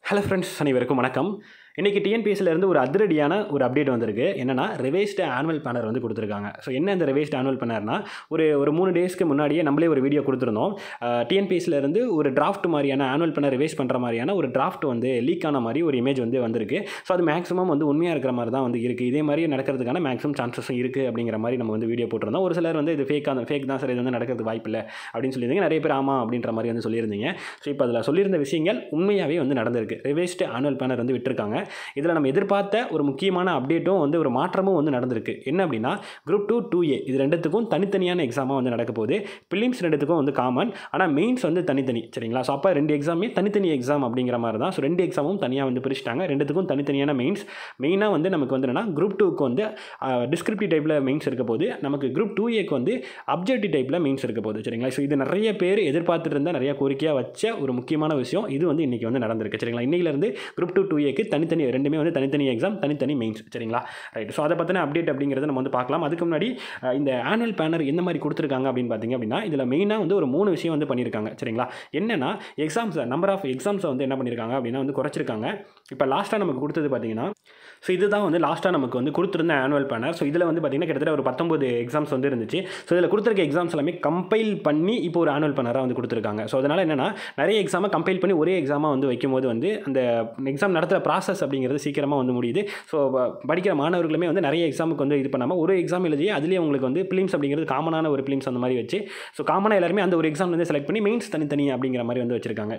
hello friends அனைவருக்கும் வணக்கம் இன்றைக்கி டிஎன்பிஎஸ்சிலேருந்து ஒரு அதிரடியான ஒரு அப்டேட் வந்திருக்கு என்னென்னா ரிவைஸ்டு ஆனுவல் பேனர் வந்து கொடுத்துருக்காங்க ஸோ என்ன இந்த ரிவைஸ்டு ஆனுவல் பேனர்னா ஒரு ஒரு மூணு டேஸ்க்கு முன்னாடியே நம்மளே ஒரு வீடியோ கொடுத்துருந்தோம் டிஎன்பிஎஸ்சிலேருந்து ஒரு டிராஃப்ட் மாதிரியான ஆனுவல் பேனர் ரிவைஸ் பண்ணுற மாதிரியான ஒரு டிராஃப்ட் வந்து லீக் ஆன மாதிரி ஒரு இமேஜ் வந்து வந்திருக்கு ஸோ அது மேக்ஸிமம் வந்து உண்மையாக இருக்கிற மாதிரி தான் வந்து இருக்குது இதே மாதிரி நடக்கிறதுக்கான மேக்ஸிமம் சான்சஸும் இருக்குது அப்படிங்கிற மாதிரி நம்ம வந்து வீடியோ போட்டிருந்தோம் ஒரு சிலர் வந்து இது ஃபேக் அந்த ஃபேக் தான் சார் இது வந்து நடக்கிறதுக்கு வாய்ப்பில்லை அப்படின்னு சொல்லியிருந்தீங்க நிறைய பேர் ஆமாம் அப்படின்ற மாதிரி வந்து சொல்லியிருந்தீங்க ஸோ இப்போ அதில் சொல்லியிருந்த விஷயங்கள் உண்மையாகவே வந்து நடந்திருக்கு ரிவைஸ்டு ஆனுவல் பேனர் வந்து விட்டுருக்காங்க இதில் நம்ம எதிர்பார்த்த ஒரு முக்கியமான அப்டேட்டும் வந்து ஒரு மாற்றமும் வந்து நடந்திருக்கு என்ன அப்படின்னா குரூப் டூ டூ ஏ இது ரெண்டுத்துக்கும் தனித்தனியான எக்ஸாமாக வந்து நடக்க போகுது பிலிம்ஸ் ரெண்டுத்துக்கும் வந்து காமன் ஆனால் மெயின்ஸ் வந்து தனித்தனி சரிங்களா ஸோ அப்போ ரெண்டு எக்ஸாமே தனித்தனி எக்ஸாம் அப்படிங்கிற மாதிரி தான் ஸோ ரெண்டு எக்ஸாமும் தனியாக வந்து பிரிச்சுட்டாங்க ரெண்டுத்துக்கும் தனித்தனியான மெயின்ஸ் மெயினாக வந்து நமக்கு வந்து என்னன்னா குரூப் டூக்கு வந்து டிஸ்கிரிப்டிவ் டைப்பில் மெயின்ஸ் இருக்க போது நமக்கு குரூப் டூ ஏக்கு வந்து அப்ஜெக்டிவ் டைப்பில் மெயின்ஸ் இருக்க போகுது சரிங்களா ஸோ இது நிறைய பேர் எதிர்பார்த்துட்டு இருந்த நிறைய கோரிக்கையாக வச்ச ஒரு முக்கியமான விஷயம் இது வந்து இன்றைக்கி வந்து நடந்திருக்கு சரிங்களா இன்னையிலேருந்து குரூப் டூ டூ ஏக்கு தனித்தனி ரெண்டுமே வந்து தனித்தனி எக்ஸாம் தனித்தனி மெயின்ஸ் சரிங்களா ரைட் ஸோ அதை பற்றின அப்டேட் அப்படிங்கிறத நம்ம வந்து பார்க்கலாம் அதுக்கு முன்னாடி அஹ், இந்த ஆனுவல் பேனர் எந்த மாதிரி கொடுத்துருக்காங்க அப்படின்னு பார்த்தீங்க அப்படின்னா இதில் மெயினாக வந்து ஒரு மூணு விஷயம் வந்து பண்ணியிருக்காங்க சரிங்களா என்னென்னா எக்ஸாம்ஸ் நம்பர் ஆஃப் எக்ஸாம்ஸை வந்து என்ன பண்ணியிருக்காங்க அப்படின்னா வந்து குறைச்சிருக்காங்க இப்போ லாஸ்ட்டாக நமக்கு கொடுத்தது பார்த்தீங்கன்னா ஸோ இதுதான் வந்து லாஸ்ட்டாக நமக்கு வந்து கொடுத்துருந்த ஆனுவல் பேனர் ஸோ இதில் வந்து பார்த்திங்கன்னா கிட்டத்தட்ட ஒரு பத்தொம்பது எக்ஸாம்ஸ் வந்து இருந்துச்சு ஸோ இதில் கொடுத்துருக்க எக்ஸாம்ஸ் எல்லாமே கம்பைல் பண்ணி இப்போ ஒரு ஆனுவல் பேனராக வந்து கொடுத்துருக்காங்க ஸோ அதனால் என்னென்னா நிறைய எக்ஸாமை கம்பைல் பண்ணி ஒரே எக்ஸாமாக வந்து வைக்கும்போது வந்து அந்த எக்ஸாம் நடத்துகிற ப்ராசஸ் அப்படிங்கிறது சீக்கிரமாக வந்து முடியுது ஸோ படிக்கிற மாணவர்களுமே வந்து நிறைய எக்ஸாமுக்கு வந்து இது பண்ணாமல் ஒரு எக்ஸாம் எழுதி அதுலேயே உங்களுக்கு வந்து பிலிம்ஸ் அப்படிங்கிறது காமனான ஒரு பிலிம்ஸ் அந்த மாதிரி வச்சு ஸோ காமனாக எல்லாருமே அந்த ஒரு எக்ஸாம் வந்து செலக்ட் பண்ணி மெயின்ஸ் தனித்தனி அப்படிங்கிற மாதிரி வந்து வச்சுருக்காங்க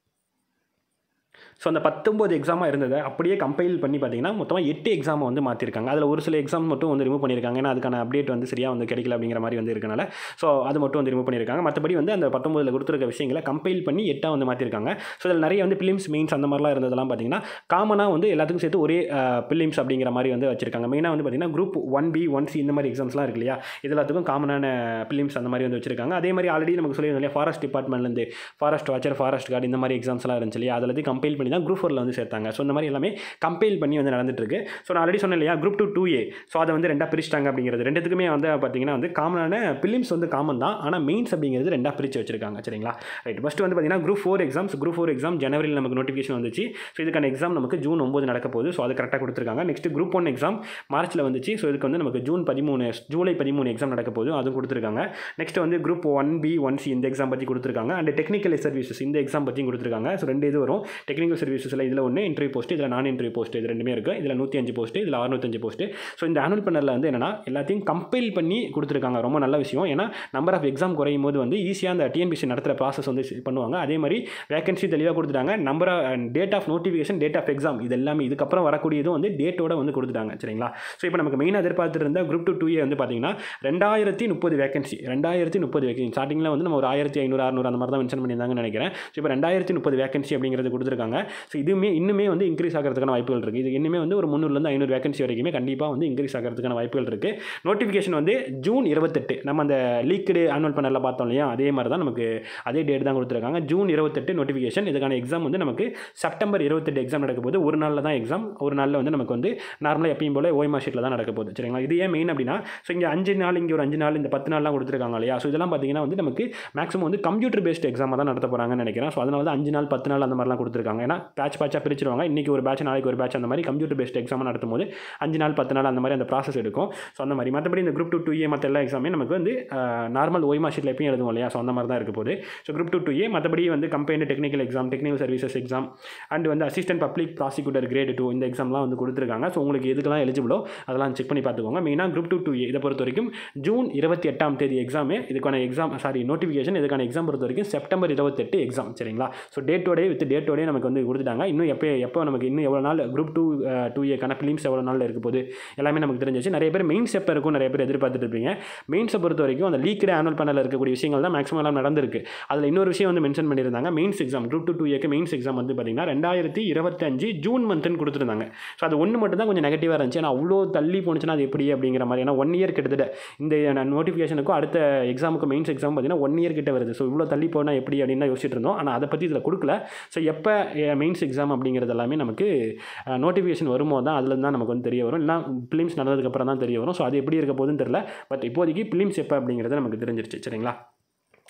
ஸோ அந்த பத்தொம்போது எக்ஸாமாக இருந்ததை அப்படியே கம்பைல் பண்ணி பார்த்தீங்கன்னா மொத்தமாக எட்டு எக்ஸாமை வந்து மாற்றிருக்காங்க அதில் ஒரு சில எக்ஸாம் மட்டும் வந்து ரிமூவ் பண்ணியிருக்காங்க ஏன்னா அதுக்கான அப்டேட் வந்து சரியாக வந்து கிடைக்கல அப்படிங்கிற மாதிரி வந்து இருக்கனால ஸோ அது மட்டும் வந்து ரிமூவ் பண்ணியிருக்காங்க மற்றபடி வந்து அந்த பத்தொம்போதில் கொடுத்துருக்க விஷயங்களை கம்பைல் பண்ணி எட்டாக வந்து மாற்றிருக்காங்க ஸோ இதில் நிறைய வந்து பிலிம்ஸ் மெயின்ஸ் அந்த மாதிரிலாம் இருந்ததெல்லாம் பார்த்தீங்கன்னா காமனாக வந்து எல்லாத்துக்கும் சேர்த்து ஒரே பிலிம்ஸ் அப்படிங்கிற மாதிரி வந்து வச்சிருக்காங்க மெயினாக வந்து பார்த்தீங்கன்னா group one B one C இந்த மாதிரி எக்ஸாம்ஸ்லாம் இருக்கு இல்லையா இது எல்லாத்துக்கும் காமனான பிலிம்ஸ் அந்த மாதிரி வந்து வச்சிருக்காங்க அதே மாதிரி ஆல்ரெடி நமக்கு சொல்லியிருந்தோம் இல்லையா ஃபாரஸ்ட் டிபார்ட்மெண்ட்லேருந்து ஃபாரஸ்ட் வாச்சர் ஃபாரஸ்ட் கார்டு இந்த மாதிரி எக்ஸாம்ஸ்லாம் இருந்துச்சு இல்லையா அதில் கம்பைல் பண்ணி தான் குரூப் ஃபோரில் வந்து சேர்த்தாங்க ஸோ இந்த மாதிரி எல்லாமே கம்பைல் பண்ணி வந்து நடந்துட்டு இருக்கு ஸோ நான் ஆல்ரெடி சொன்னேன் இல்லையா group two two A so அதை வந்து ரெண்டாக பிரிச்சிட்டாங்க அப்படிங்கிறது ரெண்டுத்துக்குமே வந்து பார்த்தீங்கன்னா வந்து காமனான பிலிம்ஸ் வந்து காமன் தான் ஆனால் மெயின்ஸ் அப்படிங்கிறது ரெண்டாக பிரித்து வச்சிருக்காங்க சரிங்களா ரைட் ஃபஸ்ட்டு வந்து பார்த்தீங்கன்னா group four exams group four exam ஜனவரியில் நமக்கு நோட்டிஃபிகேஷன் வந்துச்சு ஸோ இதுக்கான எக்ஸாம் நமக்கு ஜூன் ஒம்பது நடக்க போகுது ஸோ அது கரெக்டாக கொடுத்துருக்காங்க நெக்ஸ்ட் குரூப் ஒன் எக்ஸாம் மார்ச்சில் வந்துச்சு ஸோ இதுக்கு வந்து நமக்கு ஜூன் பதிமூணு ஜூலை பதிமூணு எக்ஸாம் நடக்க போகுது அதுவும் கொடுத்துருக்காங்க நெக்ஸ்ட் வந்து group one B one C இந்த எக்ஸாம் பற்றி கொடுத்துருக்காங்க அண்ட் டெக்னிக்கல் சர்வீசஸ் இந்த எக்ஸாம் பற்றியும் கொடுத்துருக்காங்க ஸோ ரெண்டு இது வரும் டெக்னிக்கல் சர்வீசஸில் இதில் ஒன்று இன்டர்வியூ போஸ்ட் இதில் நான் இன்டர்வியூ போஸ்ட் இது ரெண்டுமே இருக்குது இதில் நூற்றி அஞ்சு போஸ்ட் இதில் அறுநூத்தஞ்சு போஸ்ட் ஸோ இந்த ஆனுவல் பண்ணரில் வந்து என்னன்னா எல்லாத்தையும் கம்பைல் பண்ணி கொடுத்துருக்காங்க ரொம்ப நல்ல விஷயம் ஏன்னா நம்பர் ஆஃப் எக்ஸாம் குறையும் போது வந்து ஈஸியாக அந்த டிஎன்பிசி நடத்துகிற ப்ராசஸ் வந்து பண்ணுவாங்க அதே மாதிரி வேகன்சி தெளிவாக கொடுத்துட்டாங்க number date of notification date of exam இது எல்லாமே இதுக்கப்புறம் வரக்கூடியதும் வந்து டேட்டோட வந்து கொடுத்துட்டாங்க சரிங்களா ஸோ இப்போ நமக்கு மெயினாக எதிர்பார்த்துட்டு இருந்த குரூப் டூ டூ ஏ வந்து பார்த்தீங்கன்னா ரெண்டாயிரத்தி முப்பது வேகன்சி ரெண்டாயிரத்தி முப்பது வேகன்சி ஸ்டார்டிங்கில் வந்து நம்ம ஒரு ஆயிரத்தி ஐநூறு அறுநூறு அந்த மாதிரி தான் மென்ஷன் பண்ணியிருந்தாங்கன்னு நினைக்கிறேன் ஸோ இப்போ ரெண்டாயிரத்தி முப்பது வேகன்சி அப்படிங்கிறது கொடுத்துருக்காங்க ஸோ இதுவுமே இன்னுமே வந்து இன்க்ரீஸ் ஆகிறதுக்கான வாய்ப்புகள் இருக்குது இது இன்னுமே வந்து ஒரு முந்நூறுலேருந்து ஐநூறு வேகன்சி வரைக்குமே கண்டிப்பாக வந்து இன்க்ரீஸ் ஆகிறதுக்கான வாய்ப்புகள் இருக்குது நோட்டிஃபிகேஷன் வந்து ஜூன் இருபத்தெட்டு நம்ம அந்த லீக்டு ஆனுவல் பண்ணரில் பார்த்தோம் இல்லையா அதே மாதிரி தான் நமக்கு அதே டேட் தான் கொடுத்துருக்காங்க ஜூன் இருபத்தெட்டு நோட்டிஃபிகேஷன் இதுக்கான எக்ஸாம் வந்து நமக்கு செப்டம்பர் இருபத்தெட்டு எக்ஸாம் நடக்க போது ஒரு நாளில் தான் எக்ஸாம் ஒரு நாளில் வந்து நமக்கு வந்து நார்மலாக எப்பயும் போல ஓய்மா ஷீட்டில் தான் நடக்க போகுது சரிங்களா இது ஏன் மெயின் அப்படின்னா ஸோ இங்கே அஞ்சு நாள் இங்கே ஒரு அஞ்சு நாள் இந்த பத்து நாள்லாம் கொடுத்துருக்காங்க இல்லையா ஸோ இதெல்லாம் பார்த்தீங்கன்னா வந்து நமக்கு மேக்ஸிமம் வந்து கம்ப்யூட்டர் பேஸ்ட் எக்ஸாமாக தான் நடத்த போகிறாங்கன்னு நினைக்கிறேன் ஸோ அதனால தான் அஞ்சு நாள் பத்து நாள் அந்த மாதிரிலாம் கொடுத்துருக்காங்க ஏன்னா பேட்ச் பேட்சாக பிரிச்சிருவாங்க இன்றைக்கி ஒரு பேட்ச் நாளைக்கு ஒரு பேட்ச் அந்த மாதிரி கம்ப்யூட்டர் பேஸ்ட் எக்ஸாம் நடத்தும் போது அஞ்சு நாள் பத்து நாள் அந்த மாதிரி அந்த ப்ராசஸ் எடுக்கும் ஸோ அந்த மாதிரி மற்றபடி இந்த குரூப் டூ டூ ஏ மற்ற எல்லா எக்ஸாமே நமக்கு வந்து நார்மல் ஓய்மா ஷீட்டில் எப்பயும் எழுதுவோம் இல்லையா ஸோ அந்த மாதிரி தான் இருக்க போகுது so group two two A மற்றபடி வந்து company technical exam technical services exam and வந்து assistant public prosecutor grade two இந்த எக்ஸாம்லாம் வந்து கொடுத்துருக்காங்க ஸோ உங்களுக்கு எதுக்கெல்லாம் எலிஜிபிளோ அதெல்லாம் செக் பண்ணி பார்த்துக்கோங்க மெயினாக குரூப் டூ டூ ஏ இதை பொறுத்த வரைக்கும் ஜூன் இருபத்தி எட்டாம் தேதி எக்ஸாமு இதுக்கான எக்ஸாம் சாரி நோட்டிஃபிகேஷன் இதுக்கான எக்ஸாம் பொறுத்த வரைக்கும் செப்டம்பர் இருபத்தெட்டு எக்ஸாம் சரிங்களா ஸோ டேட்டோடே வித் டேட்டோடே நமக்கு வந்து கொடுத்துட்டாங்க இன்னும் எப்போ எப்போ நமக்கு இன்னும் எவ்வளோ நாள் குரூப் டூ டூ ஏக்கான ஃபிலிம்ஸ் எவ்வளோ நாள் இருக்க போது எல்லாமே நமக்கு தெரிஞ்சிச்சு நிறைய பேர் மெயின்ஸ் எப்போ இருக்கும் நிறைய பேர் எதிர்பார்த்துட்டு இருப்பீங்க மெயின்ஸை பொறுத்த வரைக்கும் அந்த லீக்டு ஆனுவல் பேனலில் இருக்கக்கூடிய விஷயங்கள் தான் மேக்ஸிமம் எல்லாம் நடந்திருக்கு அதில் இன்னொரு விஷயம் வந்து மென்ஷன் பண்ணியிருந்தாங்க mains exam group two two ஏக்கு மெயின்ஸ் எக்ஸாம் வந்து பார்த்தீங்கன்னா ரெண்டாயிரத்தி இருபத்தஞ்சு ஜூன் மந்த்னு கொடுத்துருந்தாங்க ஸோ அது ஒன்று மட்டும் தான் கொஞ்சம் நெகட்டிவாக இருந்துச்சு ஏன்னா அவ்வளோ தள்ளி போணுச்சுன்னா அது எப்படி அப்படிங்கிற மாதிரி ஏன்னா ஒன் இயர் கிட்டத்தட்ட இந்த நோட்டிஃபிகேஷனுக்கும் அடுத்த எக்ஸாமுக்கு மெயின்ஸ் எக்ஸாம் பார்த்தீங்கன்னா ஒன் இயர் கிட்ட வருது ஸோ இவ்வளோ தள்ளி போனால் எப்படி அப்படின்னு தான் யோசிச்சுட்டு இருந்தோம் ஆனால் அதை பற்றி இதில் கொடுக்கல ஸோ எப்போ மெயின்ஸ் எக்ஸாம் அப்படிங்கிறது எல்லாமே நமக்கு நோட்டிஃபிகேஷன் வரும்போது தான் அதில் தான் நமக்கு வந்து தெரிய வரும் இல்லை ஃபிலிம்ஸ் நடந்ததுக்கப்புறம் தான் தெரிய வரும் ஸோ அது எப்படி இருக்க போகுதுன்னு தெரியல பட் இப்போதைக்கு ஃபிலிம்ஸ் எப்போ அப்படிங்கிறது நமக்கு தெரிஞ்சிருச்சு சரிங்களா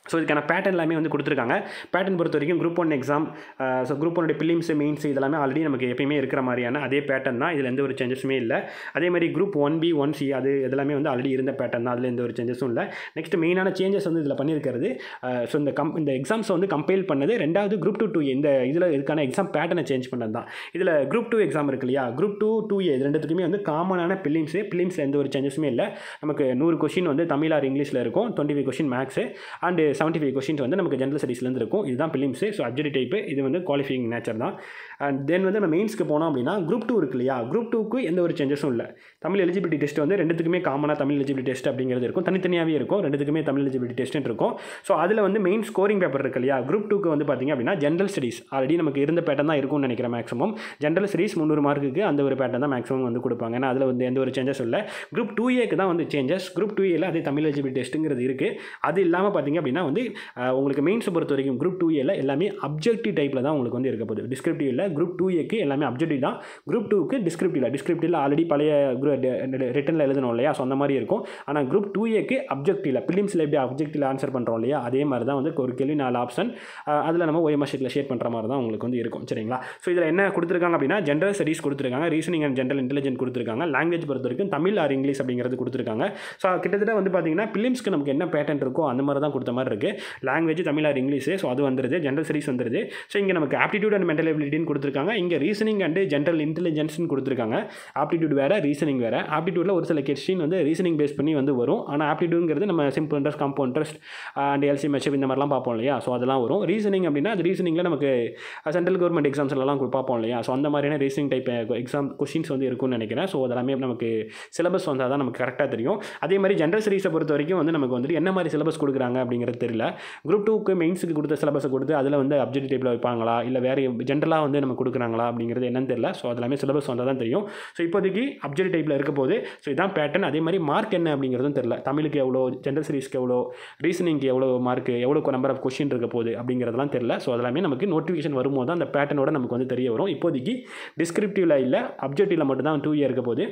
ஸோ இதுக்கான பேட்டர்ன் எல்லாமே வந்து கொடுத்துருக்காங்க பேட்டர்ன் பொறுத்த வரைக்கும் group one exam so group ஒன்னுடைய பிலிம்ஸ் மெயின்ஸ் இதெல்லாமே ஆல்ரெடி நமக்கு எப்பயுமே இருக்கிற மாதிரியான அதே பேட்டர்ன் தான் இதில் எந்த ஒரு சேஞ்சஸுமே இல்லை அதே மாதிரி group one B one C அது இதெல்லாமே வந்து ஆல்ரெடி இருந்த பேட்டர்ன் தான் அதில் எந்த ஒரு சேஞ்சஸும் இல்லை நெக்ஸ்ட் மெயினான சேஞ்சஸ் வந்து இதில் பண்ணியிருக்கிறது ஸோ இந்த கம் இந்த எக்ஸாம்ஸை வந்து கம்பைல் பண்ணது ரெண்டாவது குரூப் டூ டூ இந்த இதில் இதுக்கான எக்ஸாம் பேட்டர்னை சேஞ்ச் பண்ணது தான் இதில் குரூப் டூ எக்ஸாம் இருக்கு இல்லையா குரூப் டூ டூ ஏ இது ரெண்டுத்துக்குமே வந்து காமனான பிலிம்ஸு பிலிம்ஸில் எந்த ஒரு சேஞ்சஸுமே இல்லை நமக்கு நூறு கொஷின் வந்து தமிழ் ஆர் இங்கிலீஷில் இருக்கும் twenty five question marks and seventy five questions வந்து நமக்கு ஜென்ரல் ஸ்டடீஸ்லேருந்து இருக்கும் இதுதான் பிலிம்ஸு ஸோ அப்ஜெக்ட் டைப்பு இது வந்து குவாலிஃபைங் நேச்சர் தான் அண்ட் தென் வந்து நம்ம மெயின்ஸ்க்கு போனோம் அப்படின்னா குரூப் டூ இருக்கு இல்லையா குரூப் டூக்கு எந்த ஒரு சேஞ்சஸும் இல்லை தமிழ் எலிஜிபிலிட்டி டெஸ்ட் வந்து ரெண்டுத்துக்குமே காமனாக தமிழ் எலிஜிபிலிட்டி டெஸ்ட் அப்படிங்கிறது இருக்கும் தனித்தனியாகவே இருக்கும் ரெண்டுத்துக்குமே தமிழ் எலிஜிபிலிட்டி டெஸ்ட் இருக்கும் ஸோ அதில் வந்து மெயின் ஸ்கோரிங் பேப்பர் இருக்கு இல்லையா குரூப் டூக்கு வந்து பார்த்திங்க அப்படின்னா ஜென்ரல் ஸ்டடீஸ் ஆல்ரெடி நமக்கு இருந்த பேட்டர்ன் தான் இருக்கும்னு நினைக்கிறேன் மேக்ஸிமம் ஜென்ரல் ஸ்டடீஸ் முந்நூறு மார்க்குக்கு அந்த ஒரு பேட்டர்ன் தான் மேக்ஸிமம் வந்து கொடுப்பாங்க ஏன்னா அதில் வந்து எந்த ஒரு சேஞ்சஸ் இல்லை குரூப் டூ ஏக்கு தான் வந்து சேஞ்சஸ் குரூப் டூ ஏல அதே தமிழ் எலிஜிபிலிட்டி டெஸ்ட்டுங்கிறது இருக்குது அது இல்லாமல் பார்த்திங்க அப்படின்னா வந்து அஹ், உங்களுக்கு மெயின்ஸை பொறுத்த வரைக்கும் குரூப் டூ ஏல எல்லாமே அப்ஜெக்டிவ் டைப்பில் தான் உங்களுக்கு வந்து இருக்க போகுது டிஸ்கிரிப்டிவ் இல்லை குரூப் டூ ஏக்கு எல்லாமே அப்ஜெக்டிவ் தான் குரூப் டூக்கு டிஸ்கிரிப்டிவ் இல்லை டிஸ்கிரிப்டிவில் ஆல்ரெடி பழைய ரிட்டனில் எழுதணும் இல்லையா ஸோ அந்த மாதிரி இருக்கும் ஆனால் குரூப் டூ ஏக்கு அப்ஜெக்டிவில் பிலிம்ஸில் எப்படி அப்ஜெக்டிவில் ஆன்சர் பண்ணுறோம் இல்லையா அதே மாதிரி தான் வந்து ஒரு கேள்வி நாலு ஆப்ஷன் அதில் நம்ம ஓஎம்ஆர் ஷீட்டில் ஷேட் பண்ணுற மாதிரி தான் உங்களுக்கு வந்து இருக்கும் சரிங்களா ஸோ இதில் என்ன கொடுத்துருக்காங்க அப்படின்னா ஜென்ரல் ஸ்டடீஸ் கொடுத்துருக்காங்க ரீசனிங் அண்ட் ஜென்ரல் இன்டெலிஜென்ட் கொடுத்துருக்காங்க லாங்குவேஜ் பொறுத்த வரைக்கும் தமிழ் ஆர் இங்கிலீஷ் அப்படிங்கிறது கொடுத்துருக்காங்க ஸோ கிட்டத்தட்ட வந்து பார்த்தீங்கன்னா பிலிம்ஸ்க்கு நமக்கு என்ன பேட்டர்ன் இருக்கோ அந்த மாதிரி தான் கொடுத்த மாதிரி இருக்குது language Tamil or English so அது வந்துருது ஜென்ரல் ஸ்டடீஸ் வந்துருது ஸோ இங்கே நமக்கு ஆப்டிடியூட் அண்ட் மென்டல் எபிலிட்டின்னு கொடுத்துருக்காங்க இங்கே ரீசனிங் அண்ட் ஜென்ரல் இன்டெலிஜென்ஸ்னு கொடுத்துருக்காங்க ஆப்டிடியூட் வேறு ரீசனிங் வேறு ஆப்டிடியூட்டில் ஒரு சில கொஸ்டின் வந்து ரீசனிங் பேஸ் பண்ணி வந்து வரும் ஆனால் ஆப்டிடியூட்ங்கிறது நம்ம simple interest compound interest and எல்சி மெச்சப் இந்த மாதிரிலாம் பார்ப்போம் இல்லையா ஸோ அதெல்லாம் வரும் ரீசனிங் அப்படின்னா அது ரீசனிங்கில் நமக்கு சென்ட்ரல் கவர்மெண்ட் எக்ஸாம்ஸ்லாம் பார்ப்போம் இல்லையா ஸோ அந்த மாதிரியான ரீசனிங் டைப் எக்ஸாம் கொஸ்டின்ஸ் வந்து இருக்கும்னு நினைக்கிறேன் ஸோ அதெல்லாமே நமக்கு சிலபஸ் வந்தால் தான் நமக்கு கரெக்டாக தெரியும் அதே மாதிரி ஜென்ரல் ஸ்டடீஸை பொறுத்த வரைக்கும் வந்து நமக்கு வந்துட்டு என்ன மாதிரி சிலபஸ் கொடுக்குறாங்க அப்படிங்கிறது தெரியல குரூப் டூக்கு மெயின்ஸுக்கு கொடுத்த சிலபஸை கொடுத்து அதில் வந்து அப்ஜெக்ட் டைப்பில் வைப்பாங்களா இல்லை வேறு ஜென்ரலாக வந்து நம்ம கொடுக்குறாங்களா அப்படிங்கிறது என்னன்னு தெரியல ஸோ அதெல்லாமே சிலபஸ் வந்தால் தான் தெரியும் ஸோ இப்போதைக்கு அப்ஜெக்ட் டைப்பில் இருக்க போது ஸோ இதான் பேட்டர்ன் அதே மாதிரி மார்க் என்ன அப்படிங்கிறதும் தெரியல தமிழுக்கு எவ்வளோ ஜென்ரல் ஸ்டடீஸ்க்கு எவ்வளோ ரீசனிங்க்கு எவ்வளோ மார்க் எவ்வளோ நம்பர் ஆஃப் கொஷின் இருக்க போகுது அப்படிங்கிறதெல்லாம் தெரியல ஸோ அதெல்லாமே நமக்கு நோட்டிஃபிகேஷன் வரும்போது தான் அந்த பேட்டர்னோட நமக்கு வந்து தெரிய வரும் இப்போதைக்கு டிஸ்கிரிப்டிவில் இல்லை அப்ஜெக்டிவில் மட்டும் தான் டூ இயர் இருக்க போது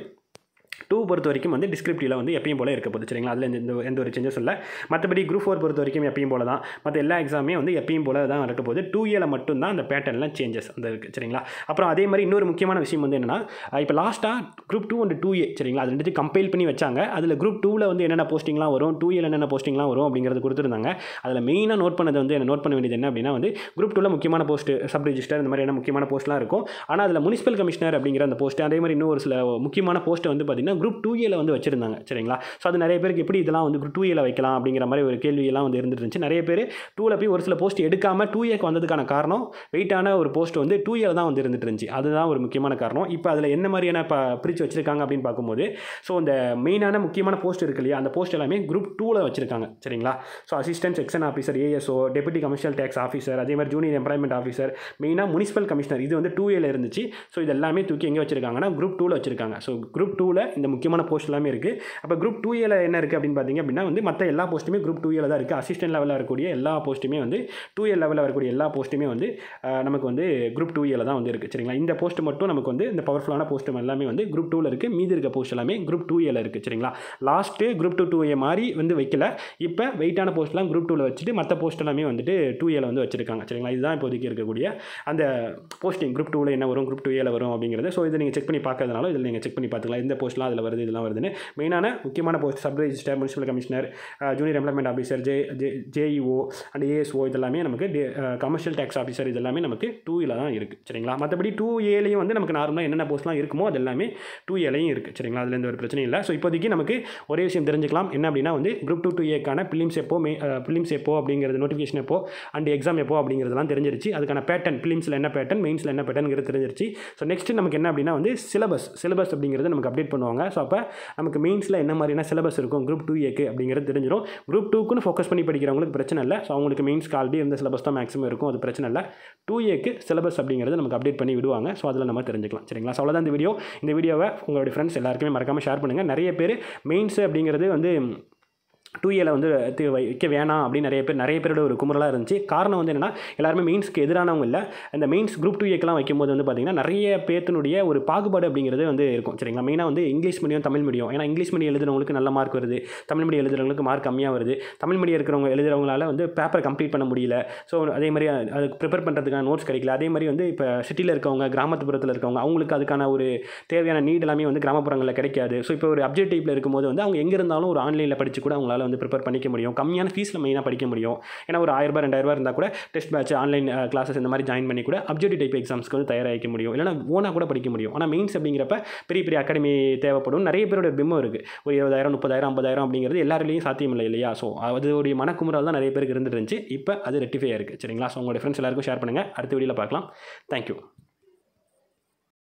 டூ பொறுத்த வரைக்கும் வந்து டிஸ்கிரிப்டிவில் வந்து எப்பயும் போல இருக்க போகுது சரிங்களா அதில் எந்த எந்த ஒரு சேஞ்சஸ் இல்லை மற்றபடி குரூப் ஃபோர் பொறுத்த வரைக்கும் எப்பயும் போல தான் மற்ற எல்லா எக்ஸாமே வந்து எப்பயும் போல தான் இருக்க போகுது டூ இயரில் மட்டும்தான் அந்த பேட்டர்ன்லாம் சேஞ்சஸ் அந்த இருக்குது சரிங்களா அப்புறம் அதே மாதிரி இன்னொரு முக்கியமான விஷயம் வந்து என்னென்னா இப்போ லாஸ்ட்டாக group two and two A சரிங்களா அது ரெண்டுத்தையும் கம்பைல் பண்ணி வச்சாங்க அதில் குரூப் டூவில் வந்து என்னென்ன போஸ்டிங்லாம் வரும் டூ ஏல என்னென்ன போஸ்டிங்லாம் வரும் அப்படிங்கிறது கொடுத்துருந்தாங்க அதில் மெயினாக நோட் பண்ணது வந்து என்ன நோட் பண்ண வேண்டியது என்ன அப்படின்னா வந்து குரூப் டூவில் முக்கியமான போஸ்ட் சப் ரிஜிஸ்டர் இந்த மாதிரியான முக்கியமான போஸ்ட்லாம் இருக்கும் ஆனால் அதில் முனிசிபல் கமிஷனர் அப்படிங்கிற அந்த போஸ்ட் அதே மாதிரி இன்னும் ஒரு சில முக்கியமான போஸ்ட்டை வந்து பார்த்திங்கன்னா குரூப் டூ ஏல வந்து வச்சிருந்தாங்க சரிங்களா ஸோ அது நிறைய பேருக்கு எப்படி இதெல்லாம் வந்து டூ ஏல வைக்கலாம் அப்படிங்கிற மாதிரி ஒரு கேள்வியெல்லாம் வந்து இருந்துட்டு இருந்துச்சு நிறைய பேர் டூவில் போய் ஒரு சில போஸ்ட் எடுக்காமல் டூ ஏக்கு வந்ததுக்கான காரணம் வெயிட்டான ஒரு போஸ்ட் வந்து டூ ஏல தான் வந்து இருந்துட்டு இருந்துச்சு அதுதான் ஒரு முக்கியமான காரணம் இப்போ அதில் என்ன மாதிரியான இப்போ பிரித்து வச்சிருக்காங்க அப்படின்னு பார்க்கும்போது ஸோ இந்த மெயினான முக்கியமான போஸ்ட் இருக்கு இல்லையா அந்த போஸ்ட் எல்லாமே குரூப் டூவில் வச்சிருக்காங்க சரிங்களா so assistant section officer ASO deputy commercial tax officer அதே மாதிரி ஜூனியர் எம்ப்ளாய்மெண்ட் ஆஃபீஸர் மெயினாக முனிசிபல் கமிஷனர் இது வந்து டூ ஏல இருந்துச்சு ஸோ இது எல்லாமே தூக்கி எங்கே வச்சிருக்காங்கன்னா குரூப் டூவில் வச்சிருக்காங்க ஸோ குரூப் டூவில் இந்த முக்கியமான போஸ்ட் எல்லாமே இருக்குது அப்போ குரூப் டூ ஏல என்ன இருக்குது அப்படின்னு பார்த்தீங்க அப்படின்னா வந்து மற்ற எல்லா போஸ்ட்டுமே குரூப் டூ ஏல தான் இருக்குது அசிஸ்டன்ட் லெவலில் இருக்கக்கூடிய எல்லா போஸ்ட்டுமே வந்து டூ ஏ லெவலில் வரக்கூடிய எல்லா போஸ்ட்டுமே வந்து அஹ், நமக்கு வந்து குரூப் டூ ஏல தான் வந்து இருக்குது சரிங்களா இந்த போஸ்ட் மட்டும் நமக்கு வந்து இந்த பவர்ஃபுல்லான போஸ்ட் எல்லாமே வந்து குரூப் டூவில் இருக்குது மீதி இருக்க போஸ்ட் எல்லாமே குரூப் டூ ஏல இருக்குது சரிங்களா last group two two A மாதிரி வந்து வைக்கல இப்போ வெயிட்டான போஸ்ட்லாம் குரூப் டூவில் வச்சுட்டு மற்ற போஸ்ட் எல்லாமே வந்துட்டு டூ ஏல வந்து வச்சிருக்காங்க சரிங்களா இதுதான் இப்போதைக்கு இருக்கக்கூடிய அந்த போஸ்டிங் குரூப் டூவில் என்ன வரும் குரூப் டூ ஏல வரும் அப்படிங்கிறது ஸோ இதை நீங்கள் செக் பண்ணி பார்க்கறதுனால இதில் நீங்கள் செக் பண்ணி பார்த்துக்கலாம் இந்த போஸ்ட்லாம் அதில் வருது இதெல்லாம் வருதுன்னு மெயினான முக்கியமான post sub register municipal commissioner junior employment officer J J JEO and ASO இதெல்லாமே நமக்கு கமர்ஷியல் டேக்ஸ் ஆஃபீஸர் இதெல்லாமே நமக்கு டூ இல தான் இருக்குது சரிங்களா மற்றபடி டூ ஏலையும் வந்து நமக்கு நார்மலாக என்னென்ன போஸ்ட்லாம் இருக்குமோ அது எல்லாமே டூ ஏலையும் இருக்குது சரிங்களா அதில் எந்த ஒரு பிரச்சனையும் இல்லை ஸோ இப்போதைக்கு நமக்கு ஒரே விஷயம் தெரிஞ்சுக்கலாம் என்ன அப்படின்னா வந்து குரூப் டூ டூ ஏக்கான பிலிம்ஸ் எப்போ மே பிலிம்ஸ் எப்போ அப்படிங்கிறது நோட்டிஃபிகேஷன் எப்போ அண்ட் எக்ஸாம் எப்போ அப்படிங்கிறதெல்லாம் தெரிஞ்சிருச்சு அதுக்கான பேட்டர்ன் பிலிம்ஸில் என்ன பேட்டர்ன் மெயின்ஸில் என்ன பேட்டர்ங்கிறது தெரிஞ்சிருச்சு ஸோ நெக்ஸ்ட் நமக்கு என்ன அப்படின்னா வந்து சிலபஸ் சிலபஸ் அப்படிங்கிறது நமக்கு அப்டேட் பண்ணுவாங்க ஸோ அப்போ நமக்கு மெயின்ஸில் என்ன மாதிரியான சிலபஸ் இருக்கும் குரூப் டூ ஏக்கு அப்படிங்கிறது தெரிஞ்சிடும் குரூப் டூக்குன்னு ஃபோக்கஸ் பண்ணி படிக்கிறவங்களுக்கு பிரச்சனை இல்லை ஸோ அவங்களுக்கு மெயின்ஸ் ஆல்ரெடி இருந்த சிலபஸ் தான் மேக்ஸிமம் இருக்கும் அது பிரச்சனை இல்லை டூ ஏக்கு சிலபஸ் அப்படிங்கிறது நமக்கு அப்டேட் பண்ணி விடுவாங்க ஸோ அதில் நம்ம தெரிஞ்சுக்கலாம் சரிங்களா ஸோ அவ்வளோதான் இந்த வீடியோ இந்த வீடியோவை உங்களுடைய ஃப்ரெண்ட்ஸ் எல்லாருக்குமே மறக்காமல் ஷேர் பண்ணுங்கள் நிறைய பேர் மெயின்ஸ் அப்படிங்கிறது வந்து டூ ஏல வந்து தி- வைக்க வேணாம் அப்படின்னு நிறைய பேர் நிறைய பேரோட ஒரு குமுறலாக இருந்துச்சு காரணம் வந்து என்னென்னா எல்லாருமே மெயின்ஸ்க்கு எதிரானவங்க இல்லை இந்த மெயின்ஸ் குரூப் டூ ஏக்கெலாம் வைக்கும்போது வந்து பார்த்திங்கன்னா நிறைய பேர்த்தினுடைய ஒரு பாகுபாடு அப்படிங்கிறது வந்து இருக்கும் சரிங்களா மெயினாக வந்து இங்கிலீஷ் மீடியம் தமிழ் மீடியம் ஏன்னா இங்கிலீஷ் மீடியம் எழுதுறவங்களுக்கு நல்ல மார்க் வருது தமிழ் மீடியம் எழுதுறவங்களுக்கு மார்க் கம்மியாக வருது தமிழ் மீடியம் இருக்கிறவங்க எழுதுறவங்களால வந்து பேப்பர் கம்ப்ளீட் பண்ண முடியல ஸோ அதே மாதிரி அதுக்கு ப்ரிப்பேர் பண்ணுறதுக்கான நோட்ஸ் கிடைக்கல அதே மாதிரி வந்து இப்போ சிட்டியில் இருக்கவங்க கிராமத்துப்புறத்தில் இருக்கவங்க அவங்களுக்கு அதுக்கான ஒரு தேவையான நீட் எல்லாமே வந்து கிராமப்புறங்களில் கிடைக்காது ஸோ இப்போ ஒரு அப்ஜெக்டிவ்ல இருக்கும்போது வந்து அவங்க எங்கே இருந்தாலும் ஒரு ஆன்லைனில் படித்து கூட அவங்களால வந்து ப்ரிப்பேர் பண்ணிக்க முடியும் கம்மியான ஃபீஸில் மெயினாக படிக்க முடியும் ஏன்னா ஒரு ஆயிரரூபா ரெண்டாயிரரூபா இருந்தால் கூட டெஸ்ட் பேட்ச் ஆன்லைன் கிளாஸஸ் இந்த மாதிரி ஜாயின் பண்ணி கூட அப்ஜெக்டிவ் டைப் எக்ஸாம்ஸ்க்கு வந்து தயாராகிக்க முடியும் இல்லைனா ஓனாக கூட படிக்க முடியும் ஆனால் மெயின்ஸ் அப்படிங்கிறப்ப பெரிய பெரிய அகாடமி தேவைப்படும் நிறைய பேரோட பிம்பம் இருக்குது ஒரு இருபதாயிரம் முப்பதாயிரம் ஐம்பதாயிரம் அப்படிங்கிறது எல்லாருலேயும் சாத்தியம் இல்லை இல்லையா ஸோ அதோடைய மனக்குமுறல் தான் நிறைய பேருக்கு இருந்துட்டு இருந்துச்சு இப்போ அது ரெட்டிஃபை இருக்குது சரிங்களா ஸோ உங்களோட ஃப்ரெண்ட்ஸ் எல்லாருக்கும் ஷேர் பண்ணுங்கள் அடுத்த வீடியோவில் பார்க்கலாம் தேங்க்யூ